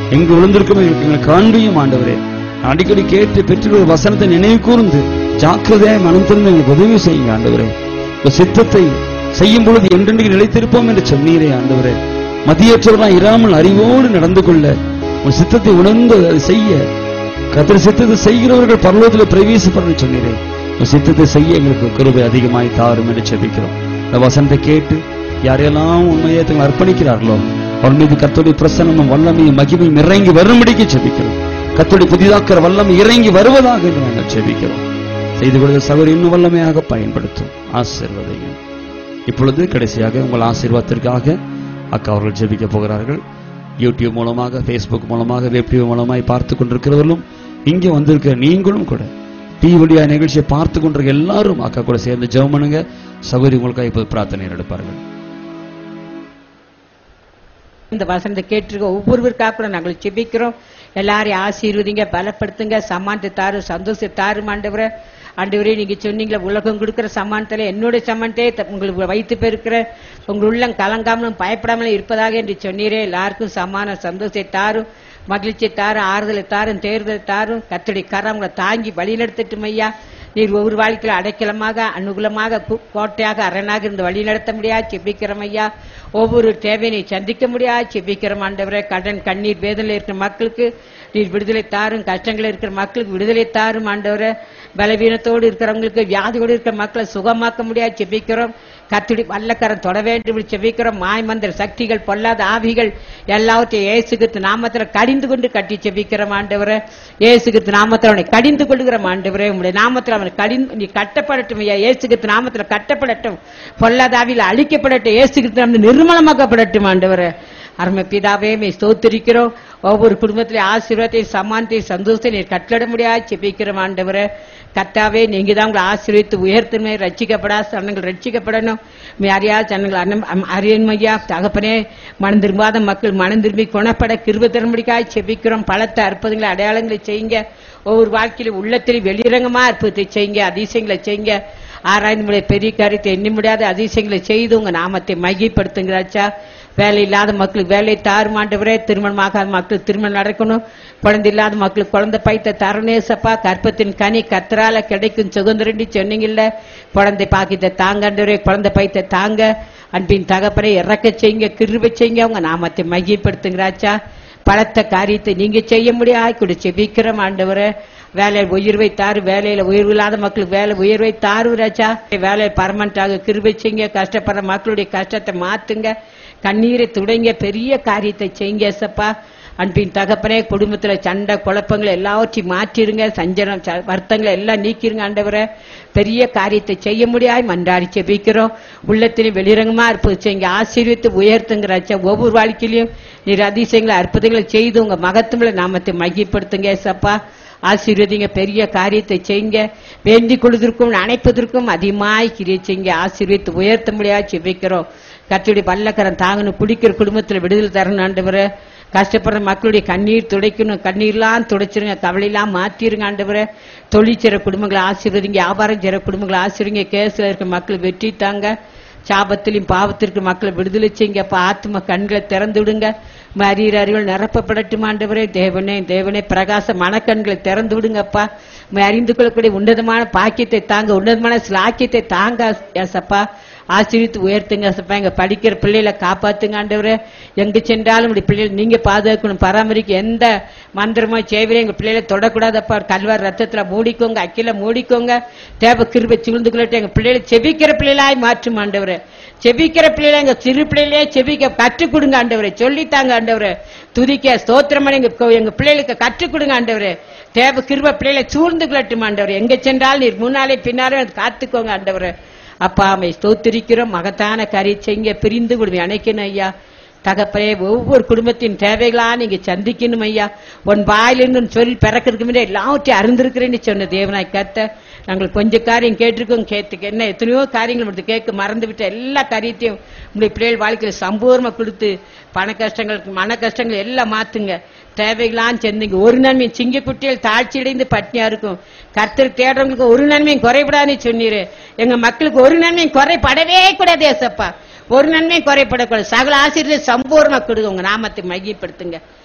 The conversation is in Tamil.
எங்கு விழுந்திருக்கோம் எங்களை காண்பியும் ஆண்டவரே அடிக்கடி கேட்டு பெற்று வசனத்தை நினைவு கூர்ந்து ஜாக்கிரதையாய் மனம் திறந்து எங்களுக்கு உதவி செய்யுங்க ஆண்டவரே உங்க சித்தத்தை செய்யும் பொழுது என்றென்றைக்கு நிலைத்திருப்போம் என்று சொன்னீரே ஆண்டவரே மதியற்றவர்களாய் இராமல் அறிவோடு நடந்து கொள்ள உன் சித்தத்தை உணர்ந்து அதை செய்ய கத்திர சித்தத்தை செய்கிறவர்கள் பரலோகத்தில் பிரவேசிப்பறன்னு சொன்னீரே உன் சித்தத்தை செய்ய எங்களுக்கு கிருபை அதிகமாய் தாரும் என்று செபிக்கிறோம் இந்த வசனத்தை கேட்டு யாரெல்லாம் உண்மையை தங்களை அர்ப்பணிக்கிறார்களோ அவர் மீது கத்தோடைய பிரசனமும் வல்லமையும் மகிமையும் இறங்கி வரும்படிக்கு செபிக்கிறோம் கத்தோடைய புதிதாக்கிற வல்லமை இறங்கி வருவதாக என்று நாங்கள் செபிக்கிறோம் செய்து கொடுத்த சகோதரி இன்னும் வல்லமையாக பயன்படுத்தும் ஆசீர்வதையும் இப்பொழுது கடைசியாக உங்கள் ஆசீர்வாதத்திற்காக அக்கா அவர்கள் ஜெபிக்க போகிறார்கள் யூடியூப் மூலமாக ஃபேஸ்புக் மூலமாக வெப் டிவி மூலமாய் பார்த்து கொண்டிருக்கிறவர்களும் இங்கே வந்திருக்கிற நீங்களும் கூட டி வழியா நிகழ்ச்சியை பார்த்து கொண்டிருக்க எல்லாரும் அக்கா கூட சேர்ந்து ஜெபம் பண்ணுங்க சகோதரி உங்களுக்காக இப்போது பிரார்த்தனை எடுப்பார்கள் இந்த வசனத்தை கேட்டிருக்க ஒவ்வொருவருக்காக கூட நாங்கள் செபிக்கிறோம் எல்லாரையும் ஆசீர்வதிங்க பலப்படுத்துங்க சமானத்தை தாரு சந்தோஷத்தை தாரு ஆண்டவரே ஆண்டவரே நீங்க சொன்னீங்களே உலகம் கொடுக்கிற சமானத்துல என்னுடைய சமானத்தை த- உங்களுக்கு வைத்து பெருக்கிற உங்கள் உள்ளம் கலங்காமலும் பயப்படாமலும் இருப்பதாக என்று சொன்னீரே எல்லாருக்கும் சமான சந்தோஷத்தை தாரும் மகிழ்ச்சியை தாரும் ஆறுதலை தாரும் தேர்தலை தாரும் கத்தடி கரங்களை தாங்கி வழிநடத்தட்டும் ஐயா நீர் ஒவ்வொரு வாழ்க்கையில் அடைக்கலமாக அனுகூலமாக கு- கோட்டையாக அரணாக இருந்து வழி நடத்த முடியாது செபிக்கிறோம் ஐயா ஒவ்வொரு தேவையை சந்திக்க முடியாது செபிக்கிறோம் ஆண்டவரே கடன் கண்ணீர் வேதனையில் இருக்கிற மக்களுக்கு நீர் விடுதலை தாரும் கஷ்டங்கள் இருக்கிற மக்களுக்கு விடுதலை தாரும் ஆண்டவரே பலவீனத்தோடு இருக்கிறவங்களுக்கு வியாதியோடு இருக்கிற மக்களை சுகமாக்க முடியாது செபிக்கிறோம் கத்துடி வல்லக்கரம் தொட வேண்டும் என்று செபிக்கிறோம் மாய்மந்திர சக்திகள் பொல்லாத ஆவிகள் எல்லாவற்றையும் இயேசுகிறிஸ்து நாமத்துல கடிந்து கொண்டு கட்டி செபிக்கிறோம் ஆண்டவரே இயேசுகிறிஸ்து நாமத்தில் அவனை கடிந்து கொள்கிறோம் ஆண்டவரே உங்களுடைய நாமத்தில் அவனை கடிந்து நீ கட்டப்படட்டும் ஐயா இயேசுகிறிஸ்து நாமத்துல கட்டப்படட்டும் பொல்லாத ஆவியில் அழிக்கப்படட்டும் இயேசுகிறிஸ்து நாமத்தில் நிர்மலமாக்கப்படட்டும் ஆண்டவரே அருமை பிதாவே மே ஸ்தோத்திரிக்கிறோம் ஒவ்வொரு குடும்பத்திலே ஆசீர்வாதத்தை சமானத்தை சந்தோஷத்தை நீர் கட்டளட முடியாது செபிக்கிறோம் ஆண்டவரே கத்தாவே நீங்க தான் உங்களை ஆசீர்வித்து உயர்த்துமே ரட்சிக்கப்படா சனங்கள் ரட்சிக்கப்படணும் மே அறியாத சனங்கள் அன்னம் அறியன்மையா தகப்பனே மனம் திரும்பாத மக்கள் மனம் திரும்பி குணப்பட கிருப தரும்படிக்காய் செபிக்கிறோம் பலத்த அற்புதங்களை அடையாளங்களை செய்யுங்க ஒவ்வொரு வாழ்க்கையிலும் உள்ளத்தில் வெளிரங்கமா அற்புதத்தை செய்யுங்க அதிசயங்களை செய்யுங்க ஆராய்ந்து முடிய பெரிய காரியத்தை எண்ணி முடியாத அதிசயங்களை செய்து உங்க நாமத்தை மையப்படுத்துங்கிறாச்சா வேலை இல்லாத மக்களுக்கு வேலை தாருமாண்டவரே திருமணமாகாத மக்களுக்கு திருமணம் நடக்கணும் குழந்தை இல்லாத மக்களுக்கு குழந்தை பைத்த தரணேசப்பா கற்பத்தின் கனி கத்தரால கிடைக்கும் சுதந்திரண்டி சொன்னீங்கல்ல குழந்தை பாக்கித்த தாங்கண்டவரே குழந்தை பைத்த தாங்க அன்பின் தகப்பனை இறக்க செய்யுங்க கிருபை செய்யுங்க அவங்க நாமத்தை மையப்படுத்துங்கிறாச்சா பலத்த காரியத்தை நீங்க செய்ய முடியாது கூட செபிக்கிறோம் ஆண்டவரே வேலை உயர்வை தாரு வேலையில உயர்வு இல்லாத மக்களுக்கு வேலை உயர்வை தாரு ராஜா வேலையை பர்மனண்டாக கிருபை செய்யுங்க கஷ்டப்படுற மக்களுடைய கஷ்டத்தை மாத்துங்க கண்ணீரை துடைங்க பெரிய காரியத்தை செய்யுங்க ஏசப்பா அன்பின் தகப்பனே குடும்பத்துல சண்டை குழப்பங்களை எல்லாவற்றையும் மாற்றிருங்க சஞ்சலம் ச- வருத்தங்களை எல்லாம் நீக்கிருங்க ஆண்டவரே பெரிய காரியத்தை செய்ய முடியாது மன்றாடி செபிக்கிறோம் உள்ளத்திலும் வெளிரங்கமா இருப்பது செய்யுங்க ஆசீர்வித்து உயர்த்துங்கிறாச்சா ஒவ்வொரு வாழ்க்கையிலும் நீர் அதிசயங்களை அற்புதங்களை செய்து உங்க மகத்துவங்களை நாமத்தை மகிப்படுத்துங்க ஏசப்பா ஆசீர்வதிங்க பெரிய காரியத்தை செய்யுங்க வேண்டிக் கொள்வதற்கும் அணைப்பதற்கும் அதிகமாய் கிரியை செய்யுங்க ஆசீர்வித்து உயர்த்த முடியாது செபிக்கிறோம் கத்துடைய பல்லக்கரம் தாங்கணும் குடிக்கிற குடும்பத்துல விடுதலை தரணும் ஆண்டவரே கஷ்டப்படுற மக்களுடைய கண்ணீர் துடைக்கணும் கண்ணீர்லாம் துடைச்சிருங்க கவலையெல்லாம் மாத்திருங்க ஆண்டவரே தொழில் செய்ற குடும்பங்களை ஆசீர்வதிங்க வியாபாரம் செய்ற குடும்பங்களை ஆசீர்வதிங்க கேஸ்ல இருக்க மக்கள் வெற்றி தாங்க சாபத்திலும் பாவத்திற்கு மக்களை விடுதலை செய்யுங்க அப்ப ஆத்ம கண்களை திறந்து விடுங்க அறிகிற அறிவுகள் நிரப்பப்படட்டும் ஆண்டவரே தேவனே தேவனே பிரகாச மனக்கண்களை திறந்து விடுங்கப்பா உம்மை அறிந்து கொள்ளக்கூடிய உன்னதமான பாக்கியத்தை தாங்க உன்னதமான சிலாக்கியத்தை தாங்க ஏசப்பா ஆசீர்வித்து உயர்த்துங்க ஏசப்பா எங்க படிக்கிற பிள்ளைகளை காப்பாத்துங்க ஆண்டவரே எங்க சென்றாலும் இப்படி பிள்ளைகள் நீங்க பாதுகாக்கணும் பராமரிக்க எந்த மந்திரமோ சேவரையும் எங்க பிள்ளைகளை தொடக்கூடாதப்பா கல்வார் ரத்தத்துல மூடிக்கோங்க அக்கில மூடிக்கோங்க தேவ கிருபை சிவிழ்ந்து கொள்ளட்டும் எங்க பிள்ளைகளை செபிக்கிற பிள்ளைகளாய் மாற்றும் ஆண்டவரே செபிக்கிற பிள்ளைகளை எங்க சிறு பிள்ளைகளே செபிக்க கற்றுக் கொடுங்க ஆண்டவரே சொல்லித்தாங்க ஆண்டவரே துதிக்க ஸ்தோத்திரம் எங்க எங்க பிள்ளைகளுக்கு கற்றுக் கொடுங்க ஆண்டவரே தேவ கிருப பிள்ளைகளை சூழ்ந்து கொள்ளட்டும் ஆண்டவரே எங்க சென்றால் நீர் முன்னாலே பின்னாலே காத்துக்கோங்க ஆண்டவரே அப்பா அம்மை ஸ்தோத்திரிக்கிறோம் மகத்தான கரை செய்ய பிரிந்து விடுவேன் அணைக்கணும் ஐயா தகப்பனே ஒவ்வொரு குடும்பத்தின் தேவைகளா நீங்க சந்திக்கணும் ஐயா உன் வாயிலிருந்து சொல்லி பிறக்கிறதுக்கு முன்னே எல்லாவற்றையும் அறிந்திருக்கிறேன்னு சொன்ன தேவனாய் கத்த நாங்கள் கொஞ்ச காரியம் கேட்டிருக்கோம் கேட்டுக்க என்ன எத்தனையோ காரியங்கள் மட்டும் கேட்க மறந்து விட்ட எல்லா காரியத்தையும் உங்களுடைய பிள்ளைகள் வாழ்க்கையில் சம்பூர்ணமா கொடுத்து பண கஷ்டங்களுக்கு மன கஷ்டங்கள் எல்லாம் மாத்துங்க தேவைகளாம் செந்தீங்க ஒரு நன்மையும் சிங்க குட்டிகள் தாழ்ச்சி அடைந்து பட்னியா இருக்கும் கர்த்தர் தேடுறவங்களுக்கு ஒரு நன்மையும் குறைபடாதுன்னு சொன்னீரு எங்க மக்களுக்கு ஒரு நன்மையும் குறைபடவே கூடாது ஏசப்பா ஒரு நன்மையும் குறைபடக்கூடாது சகல ஆசிரியர் சம்பூர்ணமா கொடுங்க உங்க நாமத்தை மையப்படுத்துங்க